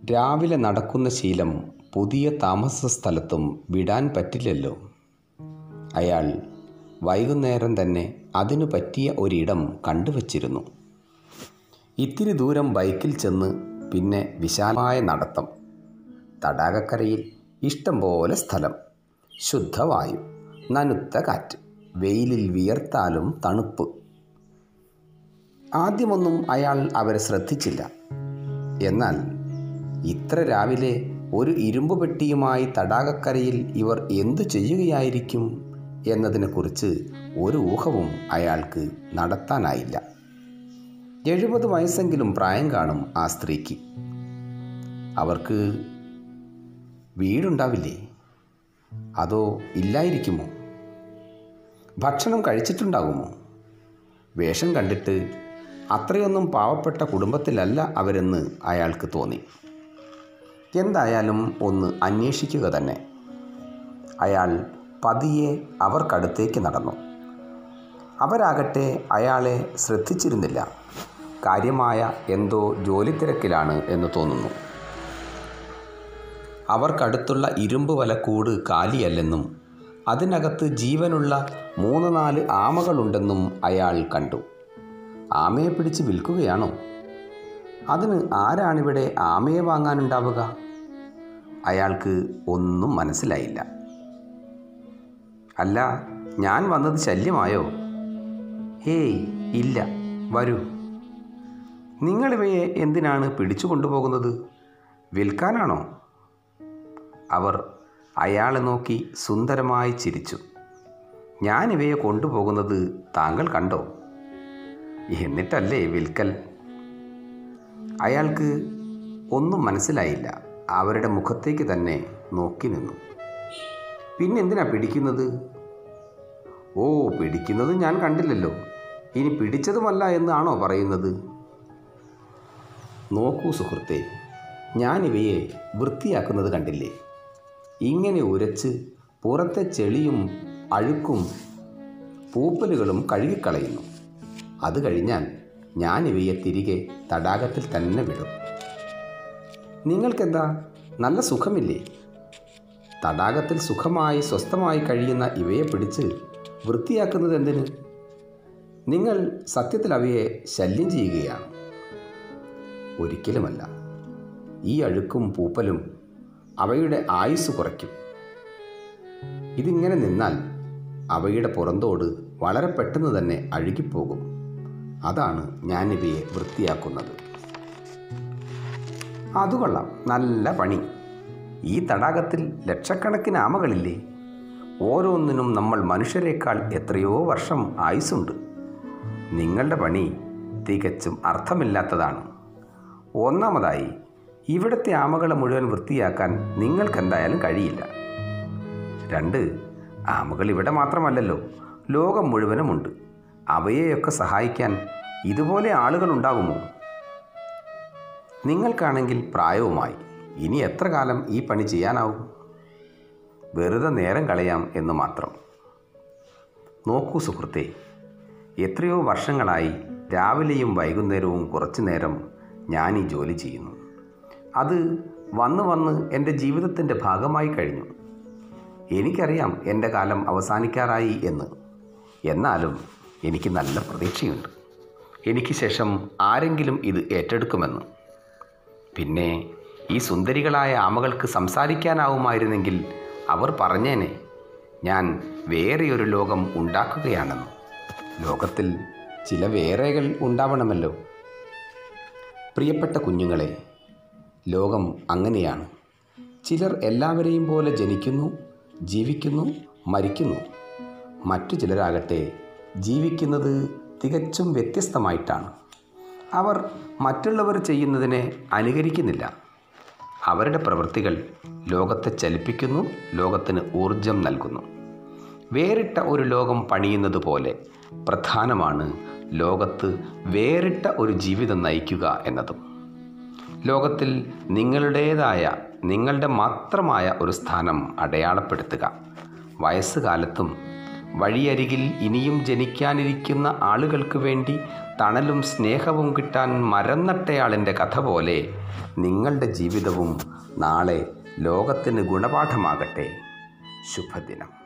രാവിലെ നടക്കുന്ന ശീലം പുതിയ താമസ സ്ഥലത്തും വിടാൻ പറ്റില്ലല്ലോ അയാൾ വൈകുന്നേരം തന്നെ അതിനു പറ്റിയ ഒരിടം കണ്ടുവച്ചിരുന്നു ഇത്തിരി ദൂരം ബൈക്കിൽ ചെന്ന് പിന്നെ വിശാലമായ നടത്തം തടാകക്കരയിൽ ഇഷ്ടം പോലെ സ്ഥലം ശുദ്ധവായു നനുത്ത കാറ്റ് വെയിലിൽ വിയർത്താലും തണുപ്പ് ആദ്യമൊന്നും അയാൾ അവരെ ശ്രദ്ധിച്ചില്ല എന്നാൽ ഇത്ര രാവിലെ ഒരു ഇരുമ്പ് പെട്ടിയുമായി തടാകക്കരയിൽ ഇവർ എന്തു ചെയ്യുകയായിരിക്കും എന്നതിനെക്കുറിച്ച് ഒരു ഊഹവും അയാൾക്ക് നടത്താനായില്ല എഴുപത് വയസ്സെങ്കിലും പ്രായം കാണും ആ സ്ത്രീക്ക് അവർക്ക് വീടുണ്ടാവില്ലേ അതോ ഇല്ലായിരിക്കുമോ ഭക്ഷണം കഴിച്ചിട്ടുണ്ടാകുമോ വേഷം കണ്ടിട്ട് അത്രയൊന്നും പാവപ്പെട്ട കുടുംബത്തിലല്ല അവരെന്ന് അയാൾക്ക് തോന്നി എന്തായാലും ഒന്ന് അന്വേഷിക്കുക തന്നെ അയാൾ പതിയെ അവർക്കടുത്തേക്ക് നടന്നു അവരാകട്ടെ അയാളെ ശ്രദ്ധിച്ചിരുന്നില്ല കാര്യമായ എന്തോ ജോലി തിരക്കിലാണ് എന്ന് തോന്നുന്നു അവർക്കടുത്തുള്ള ഇരുമ്പ് വലക്കൂട് കാലിയല്ലെന്നും അതിനകത്ത് ജീവനുള്ള മൂന്ന് നാല് ആമകളുണ്ടെന്നും അയാൾ കണ്ടു ആമയെ പിടിച്ച് വിൽക്കുകയാണോ അതിന് ആരാണിവിടെ ആമയെ വാങ്ങാനുണ്ടാവുക അയാൾക്ക് ഒന്നും മനസ്സിലായില്ല അല്ല ഞാൻ വന്നത് ശല്യമായോ ഹേയ് ഇല്ല വരൂ നിങ്ങളിവയെ എന്തിനാണ് പിടിച്ചു കൊണ്ടുപോകുന്നത് വിൽക്കാനാണോ അവർ അയാളെ നോക്കി സുന്ദരമായി ചിരിച്ചു ഞാൻ ഇവയെ കൊണ്ടുപോകുന്നത് താങ്കൾ കണ്ടോ എന്നിട്ടല്ലേ വിൽക്കൽ അയാൾക്ക് ഒന്നും മനസ്സിലായില്ല അവരുടെ മുഖത്തേക്ക് തന്നെ നോക്കി നിന്നു പിന്നെന്തിനാ പിടിക്കുന്നത് ഓ പിടിക്കുന്നത് ഞാൻ കണ്ടില്ലല്ലോ ഇനി പിടിച്ചതുമല്ല എന്നാണോ പറയുന്നത് നോക്കൂ സുഹൃത്തെ ഞാനിവയെ വൃത്തിയാക്കുന്നത് കണ്ടില്ലേ ഇങ്ങനെ ഉരച്ച് പുറത്തെ ചെളിയും അഴുക്കും പൂപ്പലുകളും കഴുകിക്കളയുന്നു അത് കഴിഞ്ഞാൽ ഞാനിവയെ തിരികെ തടാകത്തിൽ തന്നെ വിടും നിങ്ങൾക്കെന്താ നല്ല സുഖമില്ലേ തടാകത്തിൽ സുഖമായി സ്വസ്ഥമായി കഴിയുന്ന ഇവയെ പിടിച്ച് വൃത്തിയാക്കുന്നത് എന്തിന് നിങ്ങൾ സത്യത്തിൽ അവയെ ശല്യം ചെയ്യുകയാണ് ഒരിക്കലുമല്ല ഈ അഴുക്കും പൂപ്പലും അവയുടെ ആയുസ് കുറയ്ക്കും ഇതിങ്ങനെ നിന്നാൽ അവയുടെ പുറന്തോട് വളരെ പെട്ടെന്ന് തന്നെ അഴുകിപ്പോകും അതാണ് ഞാനിവയെ വൃത്തിയാക്കുന്നത് അത് കൊള്ളാം നല്ല പണി ഈ തടാകത്തിൽ ലക്ഷക്കണക്കിന് ആമകളില്ലേ ഓരോന്നിനും നമ്മൾ മനുഷ്യരെക്കാൾ എത്രയോ വർഷം ആയുസ്സുണ്ട് നിങ്ങളുടെ പണി തികച്ചും അർത്ഥമില്ലാത്തതാണ് ഒന്നാമതായി ഇവിടുത്തെ ആമകളെ മുഴുവൻ വൃത്തിയാക്കാൻ നിങ്ങൾക്കെന്തായാലും കഴിയില്ല രണ്ട് ആമകൾ ഇവിടെ മാത്രമല്ലല്ലോ ലോകം മുഴുവനുമുണ്ട് അവയെയൊക്കെ സഹായിക്കാൻ ഇതുപോലെ ആളുകൾ ഉണ്ടാകുമോ നിങ്ങൾക്കാണെങ്കിൽ പ്രായവുമായി ഇനി എത്ര കാലം ഈ പണി ചെയ്യാനാവും വെറുതെ നേരം കളയാം എന്ന് മാത്രം നോക്കൂ സുഹൃത്തെ എത്രയോ വർഷങ്ങളായി രാവിലെയും വൈകുന്നേരവും കുറച്ചു നേരം ഞാൻ ഈ ജോലി ചെയ്യുന്നു അത് വന്ന് വന്ന് എൻ്റെ ജീവിതത്തിൻ്റെ ഭാഗമായി കഴിഞ്ഞു എനിക്കറിയാം എൻ്റെ കാലം അവസാനിക്കാറായി എന്ന് എന്നാലും എനിക്ക് നല്ല പ്രതീക്ഷയുണ്ട് എനിക്ക് ശേഷം ആരെങ്കിലും ഇത് ഏറ്റെടുക്കുമെന്ന് പിന്നെ ഈ സുന്ദരികളായ ആമകൾക്ക് സംസാരിക്കാനാവുമായിരുന്നെങ്കിൽ അവർ പറഞ്ഞേനെ ഞാൻ വേറെയൊരു ലോകം ഉണ്ടാക്കുകയാണെന്ന് ലോകത്തിൽ ചില വേറെകൾ ഉണ്ടാവണമല്ലോ പ്രിയപ്പെട്ട കുഞ്ഞുങ്ങളെ ലോകം അങ്ങനെയാണ് ചിലർ എല്ലാവരെയും പോലെ ജനിക്കുന്നു ജീവിക്കുന്നു മരിക്കുന്നു മറ്റു ചിലരാകട്ടെ ജീവിക്കുന്നത് തികച്ചും വ്യത്യസ്തമായിട്ടാണ് അവർ മറ്റുള്ളവർ ചെയ്യുന്നതിനെ അനുകരിക്കുന്നില്ല അവരുടെ പ്രവൃത്തികൾ ലോകത്തെ ചലിപ്പിക്കുന്നു ലോകത്തിന് ഊർജം നൽകുന്നു വേറിട്ട ഒരു ലോകം പണിയുന്നത് പോലെ പ്രധാനമാണ് ലോകത്ത് വേറിട്ട ഒരു ജീവിതം നയിക്കുക എന്നതും ലോകത്തിൽ നിങ്ങളുടേതായ നിങ്ങളുടെ മാത്രമായ ഒരു സ്ഥാനം അടയാളപ്പെടുത്തുക വയസ്സുകാലത്തും വഴിയരികിൽ ഇനിയും ജനിക്കാനിരിക്കുന്ന ആളുകൾക്ക് വേണ്ടി തണലും സ്നേഹവും കിട്ടാൻ മരം നട്ടയാളിൻ്റെ കഥ പോലെ നിങ്ങളുടെ ജീവിതവും നാളെ ലോകത്തിന് ഗുണപാഠമാകട്ടെ ശുഭദിനം